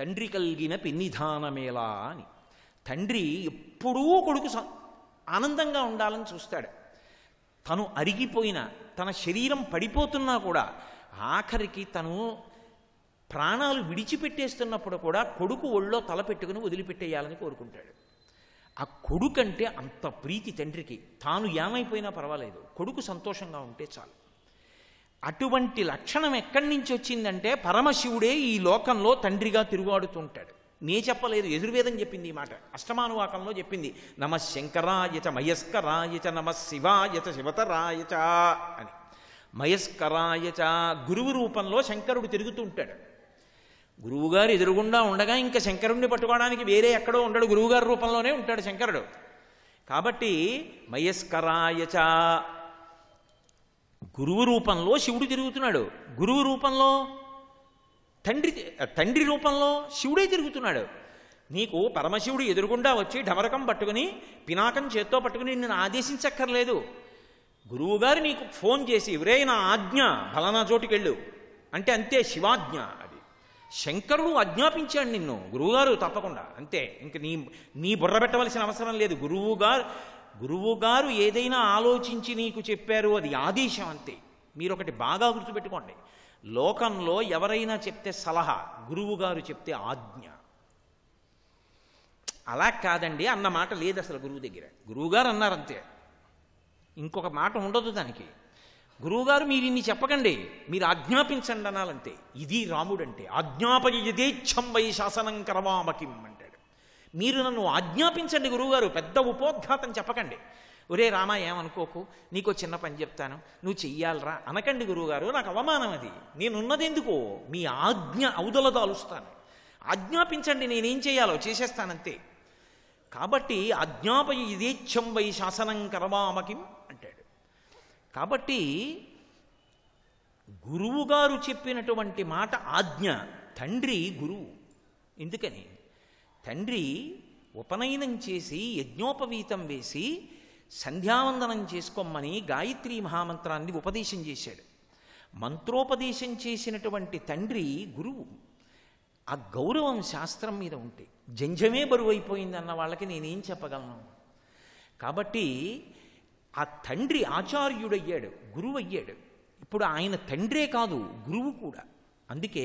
తండ్రి కలిగిన పెన్నిధానమేలా అని తండ్రి ఎప్పుడూ కొడుకు సం- ఆనందంగా ఉండాలని చూస్తాడు తను అరిగిపోయిన తన శరీరం పడిపోతున్నా కూడా ఆఖరికి తను ప్రాణాలు విడిచిపెట్టేస్తున్నప్పుడు కూడా కొడుకు ఒళ్ళో తల పెట్టుకుని వదిలిపెట్టేయాలని కోరుకుంటాడు ఆ కొడుకంటే అంత ప్రీతి తండ్రికి తాను ఏమైపోయినా పర్వాలేదు కొడుకు సంతోషంగా ఉంటే చాలు అటువంటి లక్షణం ఎక్కడి నుంచి వచ్చిందంటే పరమశివుడే ఈ లోకంలో తండ్రిగా తిరుగాడుతుంటాడు నే చెప్పలేదు ఎదుర్వేదం చెప్పింది ఈ మాట అష్టమానువాకంలో చెప్పింది నమ శంకరాయచ మయస్కరాయచ నమ శివాయచ శివతరాయచ అని మయస్కరాయచ గురువు రూపంలో శంకరుడు తిరుగుతూ ఉంటాడు గురువుగారు ఎదురుగుండా ఉండగా ఇంకా శంకరుణ్ణి పట్టుకోవడానికి వేరే ఎక్కడో ఉండడు గురువుగారి రూపంలోనే ఉంటాడు శంకరుడు కాబట్టి మయస్కరాయచ గురువు రూపంలో శివుడు తిరుగుతున్నాడు గురువు రూపంలో తండ్రి తండ్రి రూపంలో శివుడే తిరుగుతున్నాడు నీకు పరమశివుడు ఎదురుగుండా వచ్చి ఢమరకం పట్టుకుని పినాకం చేత్తో పట్టుకుని నిన్ను ఆదేశించక్కర్లేదు గురువుగారు నీకు ఫోన్ చేసి ఎవరే నా ఆజ్ఞ ఫలానా చోటుకెళ్ళు అంటే అంతే శివాజ్ఞ అది శంకరుడు ఆజ్ఞాపించాడు నిన్ను గురువుగారు తప్పకుండా అంతే ఇంక నీ నీ బుర్ర పెట్టవలసిన అవసరం లేదు గురువుగారు గురువుగారు ఏదైనా ఆలోచించి నీకు చెప్పారు అది ఆదేశం అంతే మీరు ఒకటి బాగా గుర్తుపెట్టుకోండి లోకంలో ఎవరైనా చెప్తే సలహా గురువుగారు చెప్తే ఆజ్ఞ అలా కాదండి అన్న మాట లేదు అసలు గురువు దగ్గర గురువుగారు అన్నారు అంతే ఇంకొక మాట ఉండదు దానికి గురువుగారు మీరు ఇన్ని చెప్పకండి మీరు ఆజ్ఞాపించండి అనాలంతే ఇది రాముడు అంటే ఆజ్ఞాపయదేచ్ఛం వై శాసనం కరవామకిం అంటాడు మీరు నన్ను ఆజ్ఞాపించండి గురువుగారు పెద్ద ఉపోద్ఘాతం చెప్పకండి ఒరే రామ ఏమనుకోకు నీకో చిన్న పని చెప్తాను నువ్వు చెయ్యాలరా అనకండి గురువుగారు నాకు అవమానం అది నేనున్నది ఎందుకో మీ ఆజ్ఞ ఔదల దాలుస్తాను ఆజ్ఞాపించండి నేనేం చేయాలో చేసేస్తానంతే కాబట్టి ఆజ్ఞాపయ ఇదేచ్ఛం వై శాసనం కరవామకిం అంటాడు కాబట్టి గురువుగారు చెప్పినటువంటి మాట ఆజ్ఞ తండ్రి గురువు ఎందుకని తండ్రి ఉపనయనం చేసి యజ్ఞోపవీతం వేసి సంధ్యావందనం చేసుకోమని గాయత్రి మహామంత్రాన్ని ఉపదేశం చేశాడు మంత్రోపదేశం చేసినటువంటి తండ్రి గురువు ఆ గౌరవం శాస్త్రం మీద ఉంటే జంజమే బరువు అయిపోయిందన్న వాళ్ళకి నేనేం చెప్పగలను కాబట్టి ఆ తండ్రి ఆచార్యుడయ్యాడు గురువు అయ్యాడు ఇప్పుడు ఆయన తండ్రే కాదు గురువు కూడా అందుకే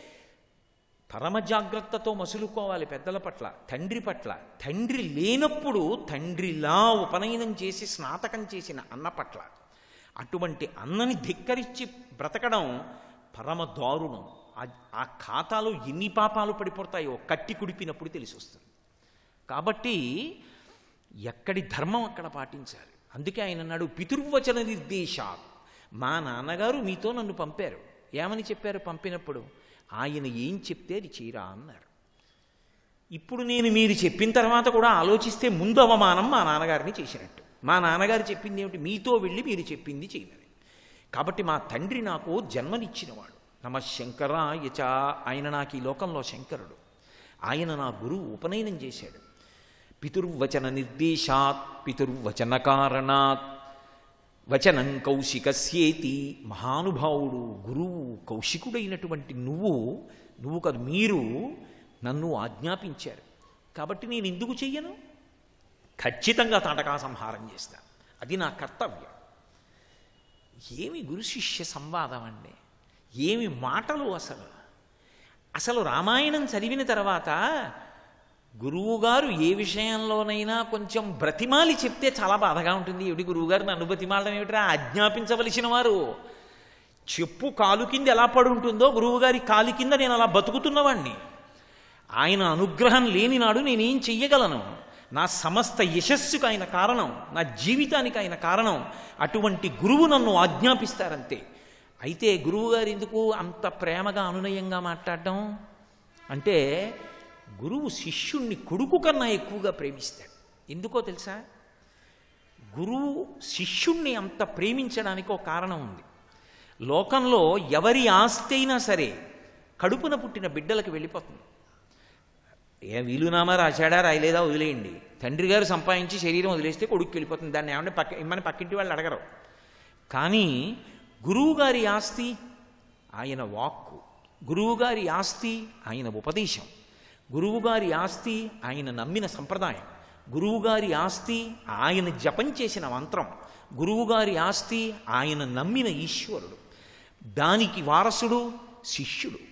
పరమ జాగ్రత్తతో మసులుకోవాలి పెద్దల పట్ల తండ్రి పట్ల తండ్రి లేనప్పుడు తండ్రిలా ఉపనయనం చేసి స్నాతకం చేసిన అన్న పట్ల అటువంటి అన్నని ధిక్కరించి బ్రతకడం పరమ దారుణం ఆ- ఆ ఖాతాలో ఎన్ని పాపాలు పడిపోతాయో కట్టి కుడిపినప్పుడు తెలిసి వస్తుంది కాబట్టి ఎక్కడి ధర్మం అక్కడ పాటించాలి అందుకే ఆయన అన్నాడు పితుర్వచన నిర్దేశాత్ మా నాన్నగారు మీతో నన్ను పంపారు ఏమని చెప్పారు పంపినప్పుడు ఆయన ఏం చెప్తే అది చీరా అన్నారు ఇప్పుడు నేను మీరు చెప్పిన తర్వాత కూడా ఆలోచిస్తే ముందు అవమానం మా నాన్నగారిని చేసినట్టు మా నాన్నగారు చెప్పింది ఏమిటి మీతో వెళ్ళి మీరు చెప్పింది చేయమని కాబట్టి మా తండ్రి నాకు జన్మనిచ్చినవాడు నమ శంకరాయచ ఆయన నాకు ఈ లోకంలో శంకరుడు ఆయన నా గురువు ఉపనయనం చేశాడు పితుర్వచన నిర్దేశాత్ పితుర్వచన కారణాత్ వచనం కౌశికస్యేతి మహానుభావుడు గురువు కౌశికుడైనటువంటి నువ్వు నువ్వు కాదు మీరు నన్ను ఆజ్ఞాపించారు కాబట్టి నేను ఎందుకు చెయ్యను ఖచ్చితంగా తాటకా సంహారం చేస్తాను అది నా కర్తవ్యం ఏమి గురు శిష్య సంవాదం అండి ఏమి మాటలు అసలు అసలు రామాయణం చదివిన తర్వాత గురువుగారు ఏ విషయంలోనైనా కొంచెం బ్రతిమాలి చెప్తే చాలా బాధగా ఉంటుంది ఏమిటి గురువుగారు నన్ను బ్రతిమాలడం ఏమిట్రా ఆజ్ఞాపించవలసిన వారు చెప్పు కాలు కింద ఎలా పడి ఉంటుందో గురువుగారి కాలి కింద నేను అలా బతుకుతున్నవాణ్ణి ఆయన అనుగ్రహం లేని నాడు నేనేం చెయ్యగలను నా సమస్త యశస్సుకు ఆయన కారణం నా జీవితానికి ఆయన కారణం అటువంటి గురువు నన్ను ఆజ్ఞాపిస్తారంతే అయితే గురువుగారు ఎందుకు అంత ప్రేమగా అనునయంగా మాట్లాడడం అంటే గురువు శిష్యుణ్ణి కొడుకు కన్నా ఎక్కువగా ప్రేమిస్తాడు ఎందుకో తెలుసా గురువు శిష్యుణ్ణి అంత ప్రేమించడానికి ఒక కారణం ఉంది లోకంలో ఎవరి ఆస్తి అయినా సరే కడుపున పుట్టిన బిడ్డలకు వెళ్ళిపోతుంది ఏ వీలునామా రాశాడా రాయలేదా వదిలేయండి తండ్రి గారు సంపాదించి శరీరం వదిలేస్తే కొడుకు వెళ్ళిపోతుంది దాన్ని ఏమంటే పక్క ఇమ్మని పక్కింటి వాళ్ళు అడగరు కానీ గురువుగారి ఆస్తి ఆయన వాక్కు గురువుగారి ఆస్తి ఆయన ఉపదేశం గురువుగారి ఆస్తి ఆయన నమ్మిన సంప్రదాయం గురువుగారి ఆస్తి ఆయన జపం చేసిన మంత్రం గురువుగారి ఆస్తి ఆయన నమ్మిన ఈశ్వరుడు దానికి వారసుడు శిష్యుడు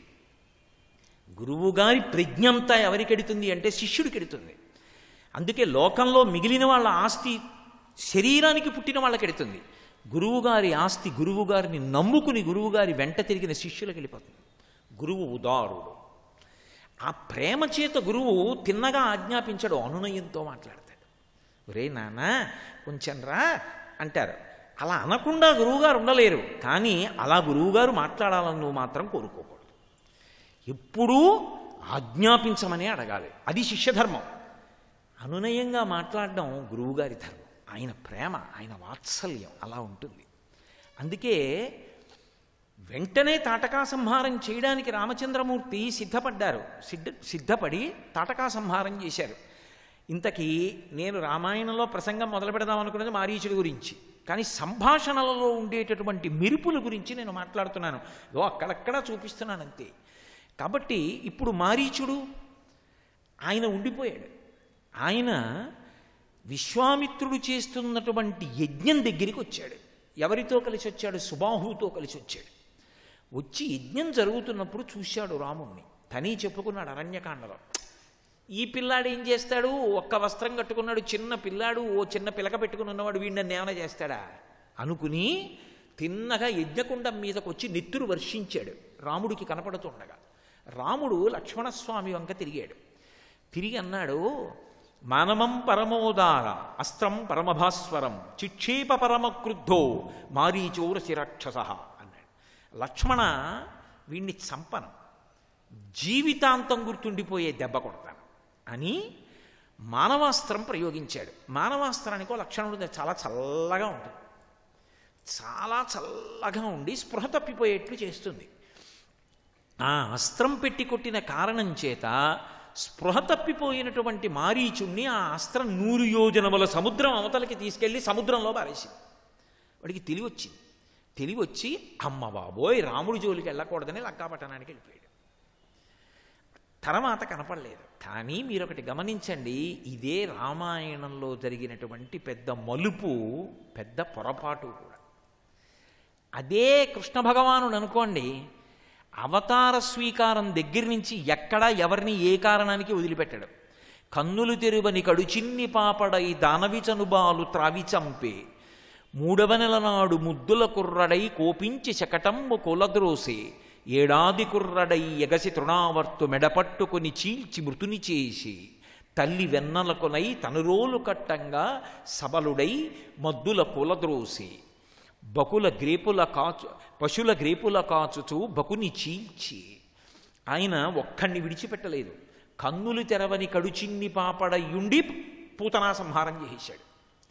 గురువుగారి ప్రజ్ఞంతా ఎవరికెడుతుంది అంటే శిష్యుడికెడుతుంది అందుకే లోకంలో మిగిలిన వాళ్ళ ఆస్తి శరీరానికి పుట్టిన వాళ్ళకెడుతుంది గురువుగారి ఆస్తి గురువుగారిని నమ్ముకుని గురువుగారి వెంట తిరిగిన శిష్యులకు వెళ్ళిపోతుంది గురువు ఉదారుడు ఆ ప్రేమ చేత గురువు తిన్నగా ఆజ్ఞాపించడు అనునయంతో మాట్లాడతాడు ఒరే నాన్న కొంచెం రా అంటారు అలా అనకుండా గురువుగారు ఉండలేరు కానీ అలా గురువుగారు మాట్లాడాలని నువ్వు మాత్రం కోరుకోకూడదు ఎప్పుడూ ఆజ్ఞాపించమనే అడగాలి అది శిష్యధర్మం అనునయంగా మాట్లాడడం గురువుగారి ధర్మం ఆయన ప్రేమ ఆయన వాత్సల్యం అలా ఉంటుంది అందుకే వెంటనే తాటకా సంహారం చేయడానికి రామచంద్రమూర్తి సిద్ధపడ్డారు సిద్ధ సిద్ధపడి తాటకా సంహారం చేశారు ఇంతకీ నేను రామాయణంలో ప్రసంగం మొదలు పెడదాం అనుకున్నది మారీచుడి గురించి కానీ సంభాషణలలో ఉండేటటువంటి మెరుపుల గురించి నేను మాట్లాడుతున్నాను ఓ అక్కడక్కడ చూపిస్తున్నాను అంతే కాబట్టి ఇప్పుడు మారీచుడు ఆయన ఉండిపోయాడు ఆయన విశ్వామిత్రుడు చేస్తున్నటువంటి యజ్ఞం దగ్గరికి వచ్చాడు ఎవరితో కలిసి వచ్చాడు సుబాహుతో కలిసి వచ్చాడు వచ్చి యజ్ఞం జరుగుతున్నప్పుడు చూశాడు రాముణ్ణి తనీ చెప్పుకున్నాడు అరణ్యకాండలో ఈ పిల్లాడు ఏం చేస్తాడు ఒక్క వస్త్రం కట్టుకున్నాడు చిన్న పిల్లాడు ఓ చిన్న పిలక పెట్టుకుని ఉన్నవాడు వీడిని నన్ను ఏమైనా చేస్తాడా అనుకుని తిన్నగా యజ్ఞకుండం మీదకు వచ్చి నెత్తురు వర్షించాడు రాముడికి కనపడుతుండగా రాముడు లక్ష్మణస్వామి వంక తిరిగాడు తిరిగి అన్నాడు మానమం పరమోదార అస్త్రం పరమభాస్వరం చిక్షేప పరమక్రుద్ధో మారీచోరసి రాక్షస అన్నాడు లక్ష్మణ వీణ్ణి చంపను జీవితాంతం గుర్తుండిపోయే దెబ్బ కొడతాను అని మానవాస్త్రం ప్రయోగించాడు మానవాస్త్రానికి ఒక లక్షణం ఉంటుంది చాలా చల్లగా ఉంటుంది చాలా చల్లగా ఉండి స్పృహ తప్పిపోయేట్లు చేస్తుంది ఆ అస్త్రం పెట్టి కొట్టిన కారణం చేత స్పృహ తప్పిపోయినటువంటి మారీచుణ్ణి ఆ అస్త్రం నూరు యోజనముల సముద్రం అవతలకి తీసుకెళ్లి సముద్రంలో పారేసింది వాడికి తెలివి వచ్చింది తెలివి వచ్చి అమ్మ బాబోయ్ రాముడి జోలికి వెళ్ళకూడదని లంకాపట్టణానికి వెళ్ళిపోయాడు తర్వాత కనపడలేదు కానీ మీరు ఒకటి గమనించండి ఇదే రామాయణంలో జరిగినటువంటి పెద్ద మలుపు పెద్ద పొరపాటు కూడా అదే కృష్ణ భగవానుడు అనుకోండి అవతార స్వీకారం దగ్గర నుంచి ఎక్కడా ఎవరిని ఏ కారణానికి వదిలిపెట్టడు కన్నులు తెరువని కడుచిన్ని పాపడై దానవిచనుబాలు త్రావి చంపే మూడవ నెల నాడు ముద్దుల కుర్రడై కోపించి శకటంబు కులద్రోసే ఏడాది కుర్రడై ఎగసి తృణావర్తు మెడపట్టుకుని చీల్చి మృతుని చేసి తల్లి వెన్నలకునై తనురోలు కట్టంగా సబలుడై మద్దుల కులద్రోసి బకుల గ్రేపుల కాచు పశుల గ్రేపుల కాచుచూ బకుని చీల్చి ఆయన ఒక్కడిని విడిచిపెట్టలేదు కన్నులు తెరవని కడుచిన్ని పాపడయుండి పూతనా సంహారం చేసేశాడు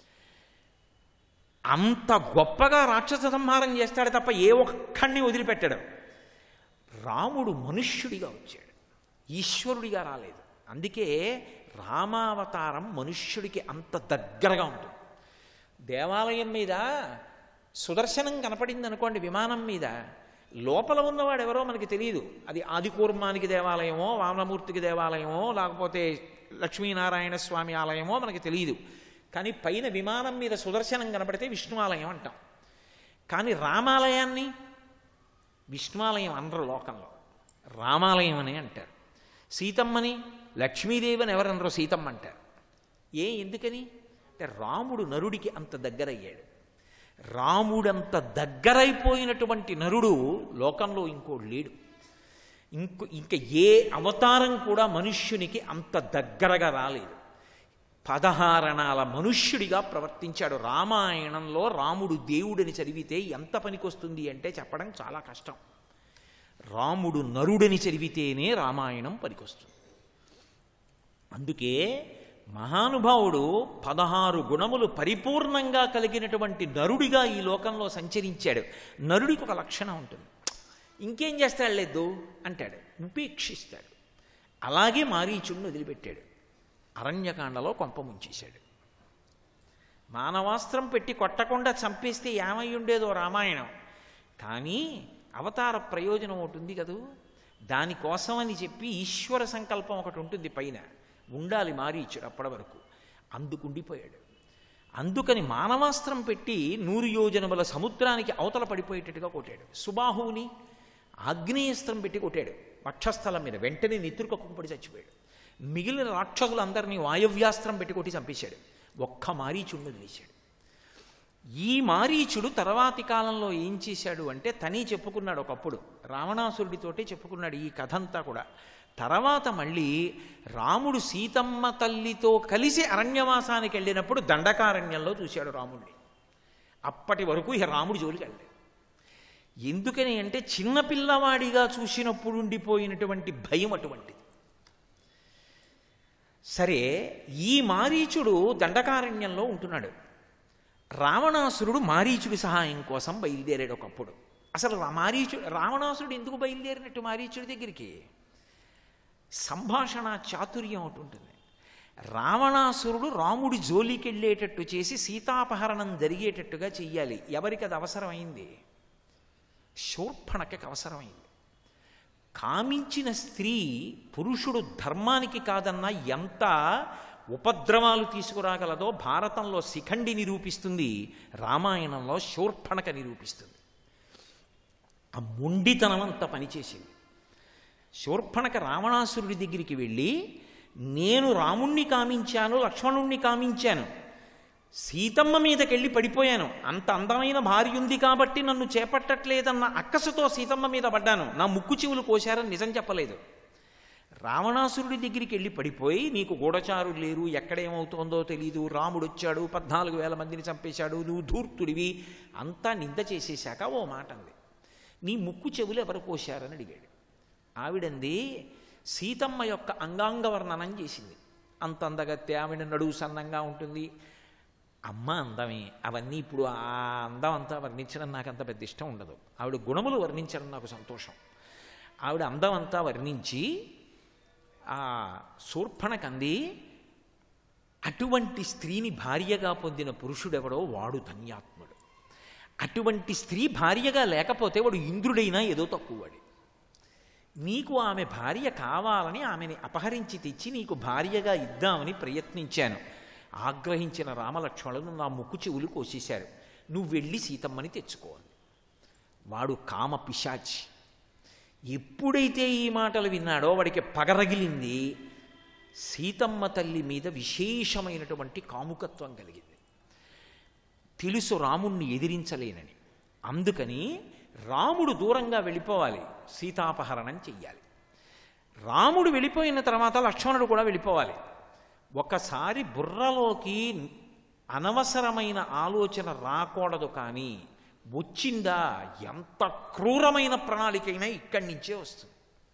అంత గొప్పగా రాక్షస సంహారం చేస్తాడు తప్ప ఏ ఒక్కడిని వదిలిపెట్టడం రాముడు మనుష్యుడిగా వచ్చాడు ఈశ్వరుడిగా రాలేదు అందుకే రామావతారం మనుష్యుడికి అంత దగ్గరగా ఉంటుంది దేవాలయం మీద సుదర్శనం కనపడింది అనుకోండి విమానం మీద లోపల ఉన్నవాడు ఎవరో మనకి తెలియదు అది ఆదికూర్మానికి దేవాలయమో వామనమూర్తికి దేవాలయమో లేకపోతే లక్ష్మీనారాయణ స్వామి ఆలయమో మనకి తెలియదు కానీ పైన విమానం మీద సుదర్శనం కనపడితే విష్ణు ఆలయం అంటాం కానీ రామాలయాన్ని విష్ణువాలయం అనరు లోకంలో రామాలయం అని అంటారు సీతమ్మని లక్ష్మీదేవిని ఎవరనరు సీతమ్మ అంటారు ఏ ఎందుకని అంటే రాముడు నరుడికి అంత దగ్గరయ్యాడు రాముడంత దగ్గరైపోయినటువంటి నరుడు లోకంలో ఇంకోడు లేడు ఇంకో ఇంకా ఏ అవతారం కూడా మనుష్యునికి అంత దగ్గరగా రాలేదు పదహారణాల మనుష్యుడిగా ప్రవర్తించాడు రామాయణంలో రాముడు దేవుడని చదివితే ఎంత పనికొస్తుంది అంటే చెప్పడం చాలా కష్టం రాముడు నరుడని చదివితేనే రామాయణం పనికొస్తుంది అందుకే మహానుభావుడు పదహారు గుణములు పరిపూర్ణంగా కలిగినటువంటి నరుడిగా ఈ లోకంలో సంచరించాడు నరుడికి ఒక లక్షణం ఉంటుంది ఇంకేం చేస్తాడు లేదు అంటాడు ఉపేక్షిస్తాడు అలాగే మారీచుడిని వదిలిపెట్టాడు అరణ్యకాండలో కొంప ముంచేశాడు మానవాస్త్రం పెట్టి కొట్టకుండా చంపేస్తే ఏమై ఉండేదో రామాయణం కానీ అవతార ప్రయోజనం ఒకటి ఉంది కదూ దానికోసం అని చెప్పి ఈశ్వర సంకల్పం ఒకటి ఉంటుంది పైన ఉండాలి మారీచుడు అప్పటి వరకు అందుకుండిపోయాడు అందుకని మానవాస్త్రం పెట్టి నూరు యోజనముల సముద్రానికి అవతల పడిపోయేటట్టుగా కొట్టాడు సుబాహువుని ఆగ్నేయస్త్రం పెట్టి కొట్టాడు వక్షస్థలం మీద వెంటనే నిద్రకొక్కపడి చచ్చిపోయాడు మిగిలిన రాక్షసులందరినీ వాయవ్యాస్త్రం పెట్టి కొట్టి చంపేశాడు ఒక్క మారీచుడిని వదిలేశాడు ఈ మారీచుడు తర్వాతి కాలంలో ఏం చేశాడు అంటే తనీ చెప్పుకున్నాడు ఒకప్పుడు రావణాసురుడితోటే చెప్పుకున్నాడు ఈ కథ అంతా కూడా తర్వాత మళ్ళీ రాముడు సీతమ్మ తల్లితో కలిసి అరణ్యవాసానికి వెళ్ళినప్పుడు దండకారణ్యంలో చూశాడు రాముడిని అప్పటి వరకు ఇక రాముడి జోలికి వెళ్ళాడు ఎందుకని అంటే చిన్నపిల్లవాడిగా చూసినప్పుడు ఉండిపోయినటువంటి భయం అటువంటిది సరే ఈ మారీచుడు దండకారణ్యంలో ఉంటున్నాడు రావణాసురుడు మారీచుడి సహాయం కోసం బయలుదేరాడు ఒకప్పుడు అసలు రా- మారీచు రావణాసురుడు ఎందుకు బయలుదేరినట్టు మారీచుడి దగ్గరికి సంభాషణ చాతుర్యం ఒకటి ఉంటుంది రావణాసురుడు రాముడి జోలికి వెళ్ళేటట్టు చేసి సీతాపహరణం జరిగేటట్టుగా చెయ్యాలి ఎవరికి అది అవసరమైంది శూర్పణకి అవసరమైంది కామించిన స్త్రీ పురుషుడు ధర్మానికి కాదన్నా ఎంత ఉపద్రవాలు తీసుకురాగలదో భారతంలో శిఖండి నిరూపిస్తుంది రామాయణంలో శూర్పణక నిరూపిస్తుంది ఆ మొండితనం అంతా పనిచేసింది శూర్పణక రావణాసురుడి దగ్గరికి వెళ్ళి నేను రాముణ్ణి కామించాను లక్ష్మణుణ్ణి కామించాను సీతమ్మ మీదకెళ్ళి పడిపోయాను అంత అందమైన భార్య ఉంది కాబట్టి నన్ను చేపట్టట్లేదన్న అక్కసుతో సీతమ్మ మీద పడ్డాను నా ముక్కు చెవులు కోశారని నిజం చెప్పలేదు రావణాసురుడి దగ్గరికి వెళ్ళి పడిపోయి నీకు గూఢచారులు లేరు ఎక్కడేమవుతోందో తెలీదు రాముడు వచ్చాడు పద్నాలుగు వేల మందిని చంపేశాడు నువ్వు ధూర్తుడివి అంతా నింద చేసేశాక ఓ మాట అంది నీ ముక్కు చెవులు ఎవరు కోశారని అడిగాడు ఆవిడంది సీతమ్మ యొక్క అంగాంగ వర్ణనం చేసింది అంత అందగత్తె ఆవిడ నడువు సన్నంగా ఉంటుంది అమ్మ అందమే అవన్నీ ఇప్పుడు ఆ అందం అంతా వర్ణించడం నాకు అంత పెద్ద ఇష్టం ఉండదు ఆవిడ గుణములు వర్ణించడం నాకు సంతోషం ఆవిడ అందం అంతా వర్ణించి ఆ శూర్పణకంది అటువంటి స్త్రీని భార్యగా పొందిన పురుషుడెవడో వాడు ధన్యాత్ముడు అటువంటి స్త్రీ భార్యగా లేకపోతే వాడు ఇంద్రుడైనా ఏదో తక్కువవాడి నీకు ఆమె భార్య కావాలని ఆమెని అపహరించి తెచ్చి నీకు భార్యగా ఇద్దామని ప్రయత్నించాను ఆగ్రహించిన రామలక్ష్మణులు నా ముక్కు చెవులు కోసేశారు నువ్వు వెళ్ళి సీతమ్మని తెచ్చుకోవాలి వాడు కామ పిశాచి ఎప్పుడైతే ఈ మాటలు విన్నాడో వాడికి పగరగిలింది సీతమ్మ తల్లి మీద విశేషమైనటువంటి కాముకత్వం కలిగింది తెలుసు రాముణ్ణి ఎదిరించలేనని అందుకని రాముడు దూరంగా వెళ్ళిపోవాలి సీతాపహరణం చెయ్యాలి రాముడు వెళ్ళిపోయిన తర్వాత లక్ష్మణుడు కూడా వెళ్ళిపోవాలి ఒకసారి బుర్రలోకి అనవసరమైన ఆలోచన రాకూడదు కానీ వచ్చిందా ఎంత క్రూరమైన ప్రణాళికైనా ఇక్కడి నుంచే వస్తుంది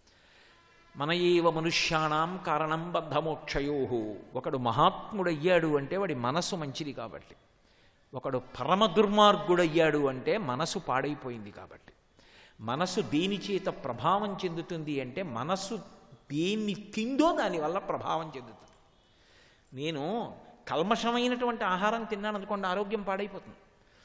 మన ఏవ మనుష్యాణం కారణం బద్ధమోక్షయో ఒకడు మహాత్ముడయ్యాడు అంటే వాడి మనస్సు మంచిది కాబట్టి ఒకడు పరమ దుర్మార్గుడయ్యాడు అంటే మనసు పాడైపోయింది కాబట్టి మనసు దేని చేత ప్రభావం చెందుతుంది అంటే మనస్సు దేన్ని తిందో దానివల్ల ప్రభావం చెందుతుంది నేను కల్మషమైనటువంటి ఆహారం తిన్నాను అనుకోండి ఆరోగ్యం పాడైపోతుంది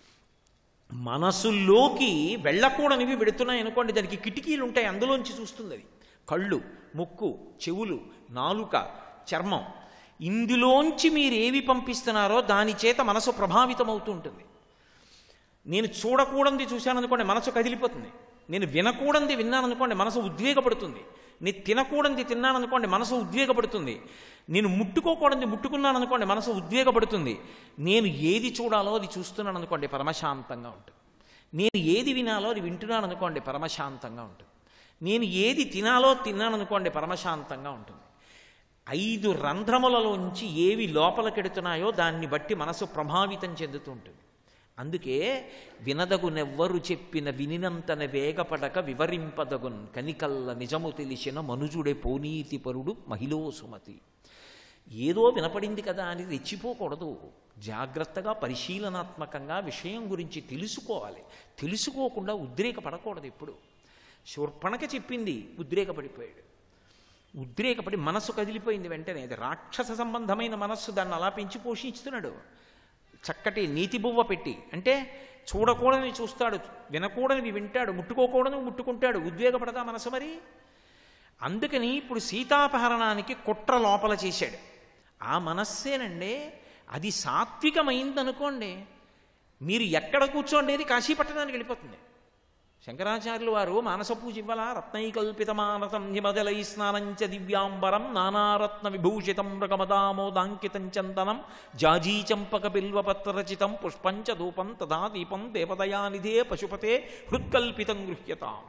మనసులోకి వెళ్ళకూడనివి పెడుతున్నాయి అనుకోండి దానికి కిటికీలు ఉంటాయి అందులోంచి చూస్తుంది అది కళ్ళు ముక్కు చెవులు నాలుక చర్మం ఇందులోంచి మీరు ఏవి పంపిస్తున్నారో దాని చేత మనసు ప్రభావితమవుతూ ఉంటుంది నేను చూడకూడంది చూశాను అనుకోండి మనసు కదిలిపోతుంది నేను వినకూడంది విన్నాను అనుకోండి మనసు ఉద్వేగపడుతుంది నేను తినకూడంది తిన్నాను అనుకోండి మనసు ఉద్వేగపడుతుంది నేను ముట్టుకోకూడంది ముట్టుకున్నాను అనుకోండి మనసు ఉద్వేగపడుతుంది నేను ఏది చూడాలో అది చూస్తున్నాను అనుకోండి పరమశాంతంగా ఉంటుంది నేను ఏది వినాలో అది వింటున్నాను అనుకోండి పరమశాంతంగా ఉంటుంది నేను ఏది తినాలో తిన్నాను అనుకోండి పరమశాంతంగా ఉంటుంది ఐదు రంధ్రములలోంచి ఏవి లోపలికెడుతున్నాయో దాన్ని బట్టి మనసు ప్రభావితం చెందుతూ ఉంటుంది అందుకే వినదగునెవ్వరు చెప్పిన వినినంతన వేగపడక వివరింపదగున్ కనికల్ల నిజము తెలిసిన మనుజుడే పోనీతి పరుడు మహిళో సుమతి ఏదో వినపడింది కదా అని రెచ్చిపోకూడదు జాగ్రత్తగా పరిశీలనాత్మకంగా విషయం గురించి తెలుసుకోవాలి తెలుసుకోకుండా ఉద్రేకపడకూడదు ఎప్పుడు శూర్పణక చెప్పింది ఉద్రేకపడిపోయాడు ఉద్రేకపడి మనస్సు కదిలిపోయింది వెంటనే అది రాక్షస సంబంధమైన మనస్సు దాన్ని అలా పెంచి పోషిస్తున్నాడు చక్కటి నీతి బువ్వ పెట్టి అంటే చూడకూడనివి చూస్తాడు వినకూడనివి వింటాడు ముట్టుకోకూడనివి ముట్టుకుంటాడు ఉద్వేగపడదా మనసు మరి అందుకని ఇప్పుడు సీతాపహరణానికి కుట్ర లోపల చేశాడు ఆ మనస్సేనండి అది సాత్వికమైందనుకోండి మీరు ఎక్కడ కూర్చోండేది కాశీ పట్టణానికి వెళ్ళిపోతుంది శంకరాచార్యులు వారు మానస పూజ ఇవ్వాల రత్నైకల్పితమానసం హిమజలై స్నానంచ దివ్యాంబరం నానారత్న విభూషితం మృగమదామోదాంకితం చందనం జాజీచంపక బిల్వపత్రరచితం పుష్పంచ ధూపం తదా దీపం దేవదయానిధే పశుపతే హృత్కల్పితం గృహ్యతాం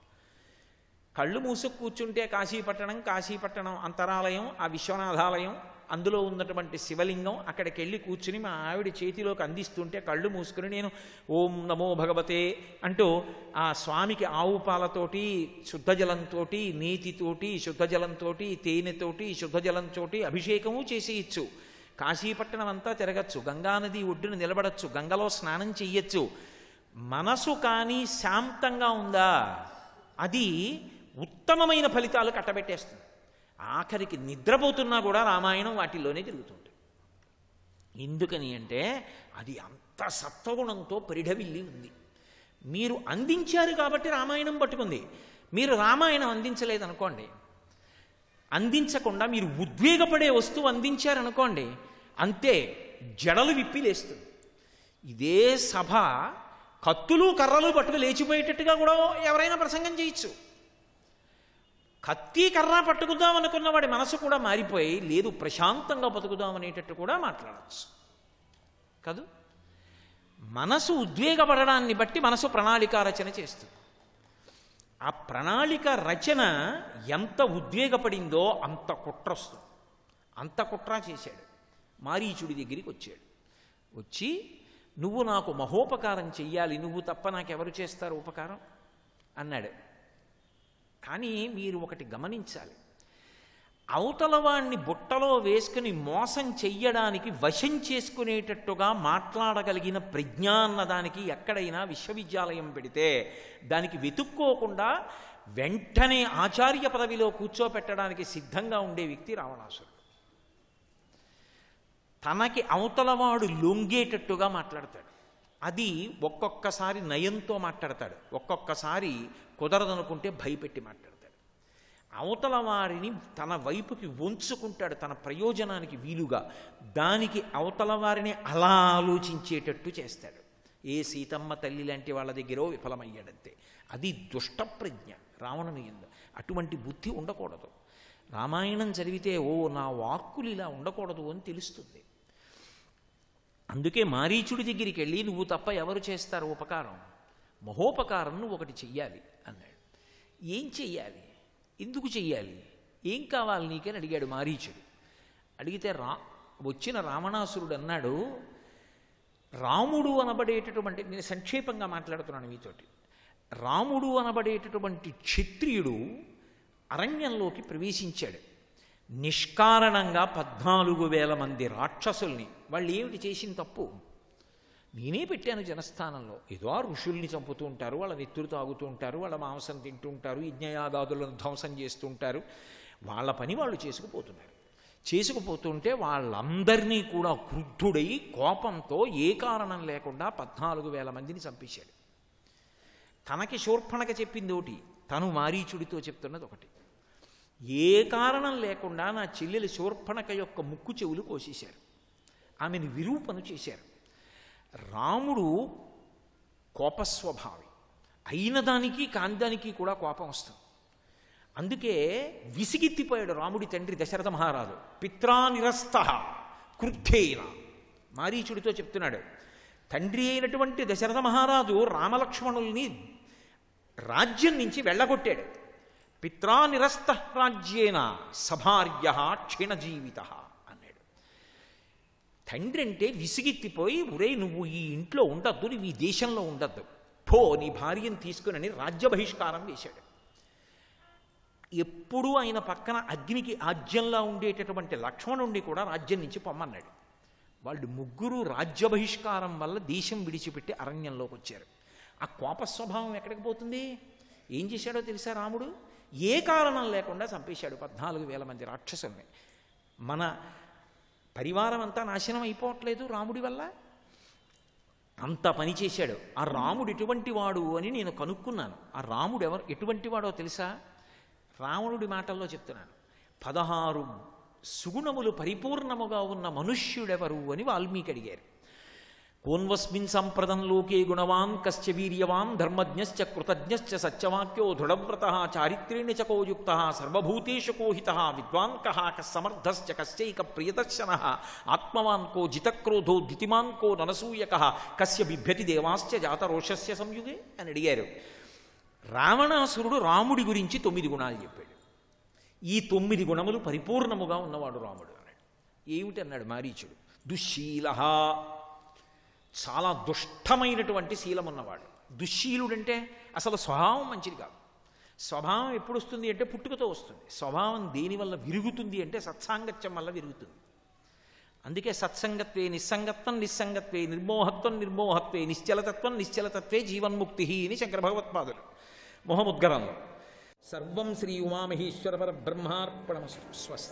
కళ్ళు మూసుకు కూర్చుంటే కాశీపట్టణం కాశీపట్టణం అంతరాలయం ఆ విశ్వనాథాలయం అందులో ఉన్నటువంటి శివలింగం అక్కడికి వెళ్ళి కూర్చుని మా ఆవిడ చేతిలోకి అందిస్తుంటే కళ్ళు మూసుకుని నేను ఓం నమో భగవతే అంటూ ఆ స్వామికి ఆవు పాలతోటి శుద్ధ జలంతోటి నేతితోటి శుద్ధ జలంతోటి తేనెతోటి శుద్ధ జలంతోటి అభిషేకము చేసేయచ్చు కాశీపట్టణం అంతా తిరగచ్చు గంగానది ఒడ్డున నిలబడచ్చు గంగలో స్నానం చెయ్యొచ్చు మనసు కానీ శాంతంగా ఉందా అది ఉత్తమమైన ఫలితాలు కట్టబెట్టేస్తుంది ఆఖరికి నిద్రపోతున్నా కూడా రామాయణం వాటిల్లోనే తిరుగుతుంది ఎందుకని అంటే అది అంత సత్వగుణంతో పరిఢవిల్లి ఉంది మీరు అందించారు కాబట్టి రామాయణం పట్టుకుంది మీరు రామాయణం అందించలేదనుకోండి అందించకుండా మీరు ఉద్వేగపడే వస్తువు అందించారనుకోండి అంతే జడలు విప్పి లేస్తుంది ఇదే సభ కత్తులు కర్రలు పట్టుకు లేచిపోయేటట్టుగా కూడా ఎవరైనా ప్రసంగం చేయొచ్చు కత్తి కర్ర పట్టుకుదాం అనుకున్న వాడి మనసు కూడా మారిపోయి లేదు ప్రశాంతంగా బతుకుదాం అనేటట్టు కూడా మాట్లాడచ్చు కాదు మనసు ఉద్వేగపడడాన్ని బట్టి మనసు ప్రణాళిక రచన చేస్తుంది ఆ ప్రణాళిక రచన ఎంత ఉద్వేగపడిందో అంత కుట్ర వస్తుంది అంత కుట్ర చేశాడు మారీచుడి దగ్గరికి వచ్చాడు వచ్చి నువ్వు నాకు మహోపకారం చెయ్యాలి నువ్వు తప్ప నాకెవరు చేస్తారు ఉపకారం అన్నాడు కానీ మీరు ఒకటి గమనించాలి అవతల వాణ్ణి బుట్టలో వేసుకుని మోసం చెయ్యడానికి వశం చేసుకునేటట్టుగా మాట్లాడగలిగిన ప్రజ్ఞ అన్నదానికి ఎక్కడైనా విశ్వవిద్యాలయం పెడితే దానికి వెతుక్కోకుండా వెంటనే ఆచార్య పదవిలో కూర్చోపెట్టడానికి సిద్ధంగా ఉండే వ్యక్తి రావణాసురుడు తనకి అవతలవాడు లొంగేటట్టుగా మాట్లాడతాడు అది ఒక్కొక్కసారి నయంతో మాట్లాడతాడు ఒక్కొక్కసారి కుదరదనుకుంటే భయపెట్టి మాట్లాడతాడు అవతల వారిని తన వైపుకి వంచుకుంటాడు తన ప్రయోజనానికి వీలుగా దానికి అవతల వారిని అలా ఆలోచించేటట్టు చేస్తాడు ఏ సీతమ్మ తల్లి లాంటి వాళ్ళ దగ్గర విఫలమయ్యాడంతే అది దుష్ట ప్రజ్ఞ రావణుని ఎందు అటువంటి బుద్ధి ఉండకూడదు రామాయణం చదివితే ఓ నా వాక్కులు ఇలా ఉండకూడదు అని తెలుస్తుంది అందుకే మారీచుడి దగ్గరికి వెళ్ళి నువ్వు తప్ప ఎవరు చేస్తారు ఉపకారం మహోపకారం నువ్వు ఒకటి చెయ్యాలి అన్నాడు ఏం చెయ్యాలి ఎందుకు చెయ్యాలి ఏం కావాలి నీకని అడిగాడు మారీచుడు అడిగితే రా వచ్చిన రావణాసురుడు అన్నాడు రాముడు అనబడేటటువంటి నేను సంక్షేపంగా మాట్లాడుతున్నాను మీతోటి రాముడు అనబడేటటువంటి క్షత్రియుడు అరణ్యంలోకి ప్రవేశించాడు నిష్కారణంగా పద్నాలుగు వేల మంది రాక్షసుల్ని వాళ్ళు ఏమిటి చేసిన తప్పు నేనే పెట్టాను జనస్థానంలో ఏదో ఆ ఋషుల్ని చంపుతూ ఉంటారు వాళ్ళ నెత్తురు తాగుతూ ఉంటారు వాళ్ళ మాంసం తింటూ ఉంటారు యజ్ఞయాగాదులను ధ్వంసం చేస్తూ ఉంటారు వాళ్ళ పని వాళ్ళు చేసుకుపోతున్నారు చేసుకుపోతుంటే వాళ్ళందరినీ కూడా క్రుద్ధుడై కోపంతో ఏ కారణం లేకుండా పద్నాలుగు వేల మందిని చంపేశాడు తనకి శూర్పణక చెప్పింది ఒకటి తను మారీచుడితో చెప్తున్నది ఒకటి ఏ కారణం లేకుండా నా చెల్లెలి శూర్పణక యొక్క ముక్కు చెవులు కోసేశారు ఆమెను విరూపను చేశారు రాముడు కోపస్వభావి అయిన దానికి కాని దానికి కూడా కోపం వస్తుంది అందుకే విసిగెత్తిపోయాడు రాముడి తండ్రి దశరథ మహారాజు పిత్రానిరస్త క్రుద్ధేన మారీచుడితో చెప్తున్నాడు తండ్రి అయినటువంటి దశరథ మహారాజు రామలక్ష్మణుల్ని రాజ్యం నుంచి వెళ్ళగొట్టాడు పిత్రానిరస్త రాజ్యేన సభార్య క్షీణజీవిత అన్నాడు తండ్రి అంటే విసిగెత్తిపోయి ఒరే నువ్వు ఈ ఇంట్లో ఉండద్దు నువ్వు ఈ దేశంలో ఉండద్దు పో నీ భార్యను తీసుకుని రాజ్య బహిష్కారం వేశాడు ఎప్పుడూ ఆయన పక్కన అగ్నికి ఆజ్యంలా ఉండేటటువంటి లక్ష్మణుణ్ణి కూడా రాజ్యం నుంచి పొమ్మన్నాడు వాళ్ళు ముగ్గురు రాజ్య బహిష్కారం వల్ల దేశం విడిచిపెట్టి అరణ్యంలోకి వచ్చారు ఆ కోప స్వభావం ఎక్కడికి పోతుంది ఏం చేశాడో తెలుసా రాముడు ఏ కారణం లేకుండా చంపేశాడు పద్నాలుగు వేల మంది రాక్షసుల్ని మన పరివారం అంతా నాశనం అయిపోవట్లేదు రాముడి వల్ల అంత పని చేశాడు ఆ రాముడు ఎటువంటి వాడు అని నేను కనుక్కున్నాను ఆ రాముడు ఎవరు ఎటువంటి వాడో తెలుసా రావణుడి మాటల్లో చెప్తున్నాను పదహారు సుగుణములు పరిపూర్ణముగా ఉన్న మనుష్యుడెవరు అని వాల్మీకి అడిగారు కోన్వస్మిన్ సంప్రదం లోకే గుణవాన్ కశ్చ వీర్యవాన్ ధర్మజ్ఞశ్చ కృతజ్ఞశ్చ సత్యవాక్యో దృఢవ్రత చారిత్రేణ చ కోయుక్త సర్వభూతేషు కోహిత విద్వాన్ కః కస్సమర్థశ్చ కశ్చైక ప్రియదర్శన ఆత్మవాన్ కో జితక్రోధో దితిమాన్ కో ననసూయక కస్య బిభ్యతి దేవాశ్చ జాతరోషస్య సంయుగే అని అడిగారు రావణాసురుడు రాముడి గురించి తొమ్మిది గుణాలు చెప్పాడు ఈ తొమ్మిది గుణములు పరిపూర్ణముగా ఉన్నవాడు రాముడు అన్నాడు ఏమిటి అన్నాడు మారీచుడు దుశ్శీల చాలా దుష్టమైనటువంటి శీలం ఉన్నవాడు దుశ్శీలుడంటే అసలు స్వభావం మంచిది కాదు స్వభావం ఎప్పుడు వస్తుంది అంటే పుట్టుకతో వస్తుంది స్వభావం దేనివల్ల విరుగుతుంది అంటే సత్సాంగత్యం వల్ల విరుగుతుంది అందుకే సత్సంగత్వే నిస్సంగత్వం నిస్సంగత్వే నిర్మోహత్వం నిర్మోహత్వే నిశ్చలతత్వం నిశ్చలతత్వే జీవన్ముక్తి అని శంకర భగవత్పాదులు మొహముద్గరంలో సర్వం శ్రీ ఉమామహేశ్వర పర బ్రహ్మార్పణమస్తు స్వస్తి